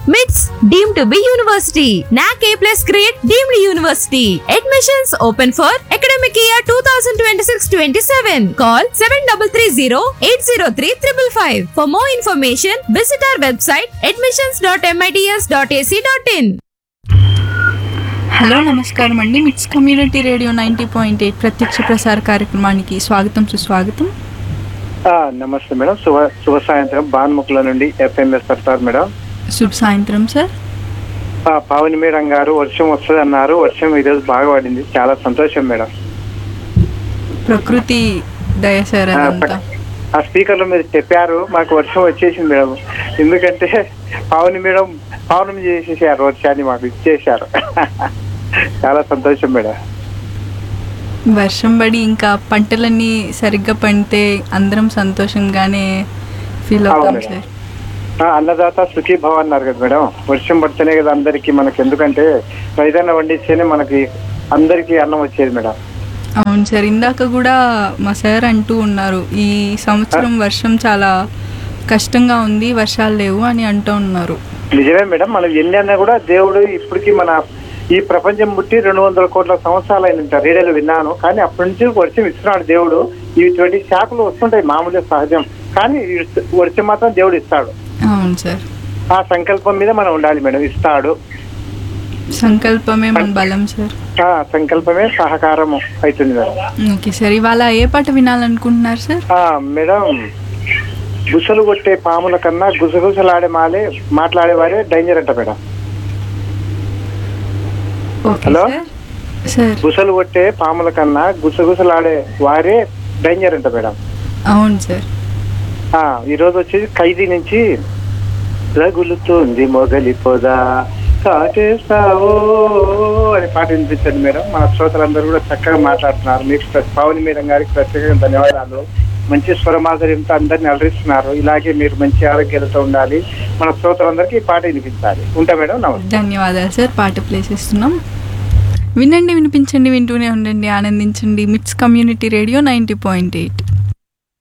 MITS deemed to be university. NAC A plus grade deemed university. Admissions open for academic year 2026-27. Call 7330-803-555. For more information, visit our website admissions.mits.ac.in. Hello నమస్కారం అండి MITS community radio ninety point eight ప్రత్యక్ష ప్రసార కార్యక్రమానికి స్వాగతం సుస్వాగతం ఆ, నమస్తే madam శుభ శుభ సాయంత్రం బాన్ముఖుల నుండి ఎఫ్ఎంఎస్ సర్దార్ మేడం శుభ సాయంత్రం సార్ ఆ, పావని మేడం గారు వర్షం వస్తుంది అన్నారు వర్షం ఈరోజు బాగా పడింది చాలా సంతోషం మేడం ప్రకృతి దయ సార్ ఆ, అదంతా ప- ఆ స్పీకర్లో మీరు చెప్పారు మాకు వర్షం వచ్చేసింది మేడం ఎందుకంటే పావని మేడం పౌర్ణమి చేసేసారు వర్షాన్ని మాకు ఇచ్చేసారు చాలా సంతోషం మేడం వర్షం పడి ఇంకా పంటలన్నీ సరిగ్గా పండితే అందరం సంతోషంగానే ఫీల్ అవుతాం అవును మేడం. సార్ ఆ, అన్నదాత సుఖీ భవ అన్నారు కదా మేడం వర్షం పడితేనే కదా అందరికి మనకి ఎందుకంటే రైతన్న వండిస్తేనే మనకి అందరికి అన్నం వచ్చేది మేడం అవును సార్ ఇందాక కూడా మా సార్ అంటూ ఉన్నారు ఈ సంవత్సరం వర్షం చాలా కష్టంగా ఉంది వర్షాలు లేవు అని అంటూ ఉన్నారు నిజమే మేడం మనం ఎన్ని అన్నా కూడా దేవుడు ఇప్పటికి మన ఈ ప్రపంచం పుట్టి రెండు వందల కోట్ల సంవత్సరాలు అయినంట రేడియోలో విన్నాను కానీ అప్పటి నుంచి వర్షం ఇస్తున్నాడు దేవుడు ఇటువంటి శాఖలు వస్తుంటాయి మామూలుగా సహజం కానీ ఈ వర్షం మాత్రం దేవుడు ఇస్తాడు అవును సార్ ఆ సంకల్పం మీద మనం ఉండాలి మేడం ఇస్తాడు సంకల్పమే మన బలం సార్ ఆ సంకల్పమే సహకారము అవుతుంది మేడం ఓకే సార్ ఇవాళ ఏ పాట వినాలనుకుంటున్నారు సార్ ఆ మేడం గుసలు కొట్టే పాముల కన్నా గుసగుసలాడే మాలే మాట్లాడేవారే డేంజర్ అంట madam okay hello? Sir sir గుసలు కొట్టే పాముల కన్నా గుసగుసలాడే వారే డేంజర్ అంట మేడం అవును సార్ ఆ ఈ రోజు వచ్చేసి ఖైదీ నుంచి రగులుతుంది మొగలి పొద కాటేస్తావో అని పాట వినిపించండి మేడం మన శ్రోతలందరూ కూడా చక్కగా మాట్లాడుతున్నారు మీకు ప్ర- పవని మేడం గారికి ప్రత్యేకంగా ధన్యవాదాలు మంచి స్వరమాధుర్యంతో అందరిని అలరిస్తున్నారు ఇలాగే మీరు మంచి ఆరోగ్యాలతో ఉండాలి మన శ్రోతలందరికీ ఈ పాట వినిపించాలి ఉంటా మేడం నమస్తే ధన్యవాదాలు సార్ పాట ప్లే చేస్తున్నాం వినండి వినిపించండి వింటూనే ఉండండి ఆనందించండి MITS community radio ninety point eight